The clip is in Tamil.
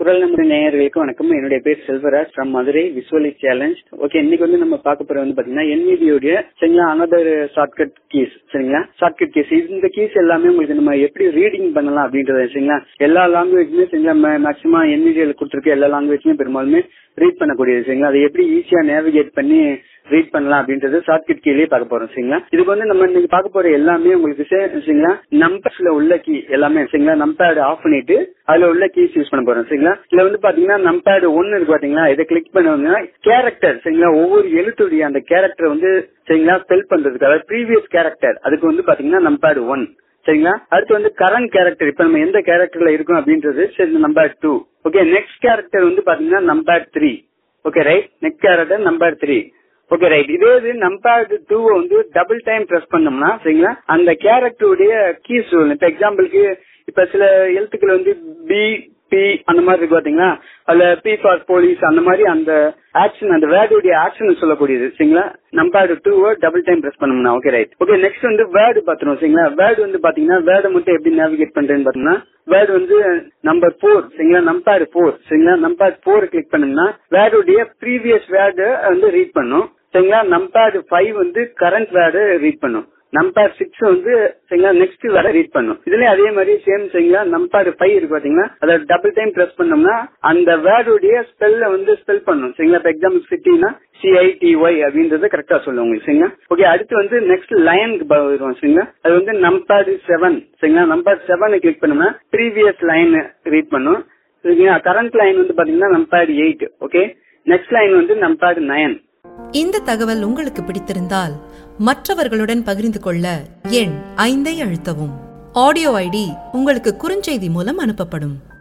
குரல் நம்முடைய நேயர்களுக்கு வணக்கம் என்னுடைய பேர் Selvaraj from Madurai visually challenge okay இன்னைக்கு வந்து நம்ம பார்க்க போறது வந்து பாத்தீங்கன்னா என்விடியோடைய சரிங்களா அனதர் ஷார்ட்கட் கீஸ் சரிங்களா ஷார்ட்கட் கீஸ் இந்த கீஸ் எல்லாமே உங்களுக்கு நம்ம எப்படி ரீடிங் பண்ணலாம் அப்படின்றது சரிங்களா எல்லா லாங்குவேஜுமே சரிங்களா மேக்ஸிமம் என்விடியோல கொடுத்துருக்க எல்லா லாங்குவேஜுமே பெரும்பாலுமே ரீட் பண்ணக்கூடியது சரிங்களா அதை எப்படி ஈஸியா நேவிகேட் பண்ணி ரீட் பண்ணலாம் அப்படின்றது ஷார்ட்கட் கீழே பார்க்க போறோம் சரிங்களா இதுக்கு வந்து நம்ம இன்னைக்கு பார்க்க போற எல்லாமே உங்களுக்கு சே- சரிங்களா நம்பர்ஸ்ல உள்ள கீ எல்லாமே சரிங்களா நம்பேட் ஆஃப் பண்ணிட்டு அதுல உள்ள கீஸ் யூஸ் பண்ண போறோம் சரிங்களா இதுல வந்து பாத்தீங்கன்னா நம்பேட் ஒன்னு இருக்கு பாத்தீங்களா இதை கிளிக் பண்ணுவாங்கன்னா கேரக்டர் சரிங்களா ஒவ்வொரு எழுத்துடைய அந்த கேரக்டர் வந்து சரிங்களா ஸ்பெல் பண்றதுக்கு அதாவது ப்ரீவியஸ் கேரக்டர் அதுக்கு வந்து பாத்தீங்கன்னா நம்பேட் ஒன் சரிங்களா அடுத்து வந்து கரண்ட் கேரக்டர் இப்ப நம்ம எந்த கேரக்டர்ல இருக்கோம் அப்படின்றது சரி number two okay next character வந்து பாத்தீங்கன்னா number three okay right next character number three okay right இதே இது நம்பர் டூ வந்து டபுள் டைம் பிரஸ் பண்ணோம்னா சரிங்களா அந்த கேரக்டருடைய கீஸ் இப்ப எக்ஸாம்பிளுக்கு இப்ப சில எழுத்துக்கள் வந்து பி பி அந்த மாதிரி இருக்கு பாத்தீங்களா அதுல பி ஃபார் போலீஸ் அந்த மாதிரி அந்த ஆக்ஷன் அந்த வேர்டுடைய ஆக்ஷன் சொல்லக்கூடியது சரிங்களா number two double time press பண்ணோம்னா ஓகே ரைட் ஓகே நெக்ஸ்ட் வந்து வேர்டு பாத்துருவோம் சரிங்களா வேர்டு வந்து பாத்தீங்கன்னா வேர்டு மட்டும் எப்படி நேவிகேட் பண்றேன்னு பாத்தீங்கன்னா வேர்டு வந்து நம்பர் ஃபோர் சரிங்களா நம்பர் ஃபோர் சரிங்களா நம்பர் ஃபோர் கிளிக் பண்ணுங்கன்னா வேர்டுடைய ப்ரீவியஸ் வேர்டு வந்து ரீட் பண்ணும் சரிங்களா நம்பர் ஃபைவ் வந்து கரண்ட் வேர்டு ரீட் பண்ணும் நம்பர் சிக்ஸ் வந்து சரிங்களா நெக்ஸ்ட் வேர்டை ரீட் பண்ணும் இதுலயும் அதே மாதிரி சேம் சரிங்களா நம்பர் ஃபைவ் இருக்கு பாத்தீங்கன்னா அதை டபுள் டைம் பிரஸ் பண்ணோம்னா அந்த வேர்டுடைய ஸ்பெல்ல வந்து ஸ்பெல் பண்ணும் சரிங்களா இப்போ எக்ஸாம்பிள் சிட்டினா சிஐடிஒய் அப்படின்றத கரெக்டா சொல்லும் உங்களுக்கு சரிங்களா ஓகே அடுத்து வந்து நெக்ஸ்ட் லைனுக்கு வருவோம் சரிங்களா அது வந்து நம்பர் செவன் சரிங்களா நம்பர் செவனை கிளிக் பண்ணோம்னா ப்ரீவியஸ் லைன் ரீட் பண்ணும் சரிங்களா கரண்ட் லைன் வந்து பாத்தீங்கன்னா number eight okay next line வந்து நம்பர் நைன் இந்த தகவல் உங்களுக்கு பிடித்திருந்தால் மற்றவர்களுடன் பகிர்ந்து கொள்ள எண் ஐந்தை அழுத்தவும் ஆடியோ ஐடி உங்களுக்கு குறுஞ்செய்தி மூலம் அனுப்பப்படும்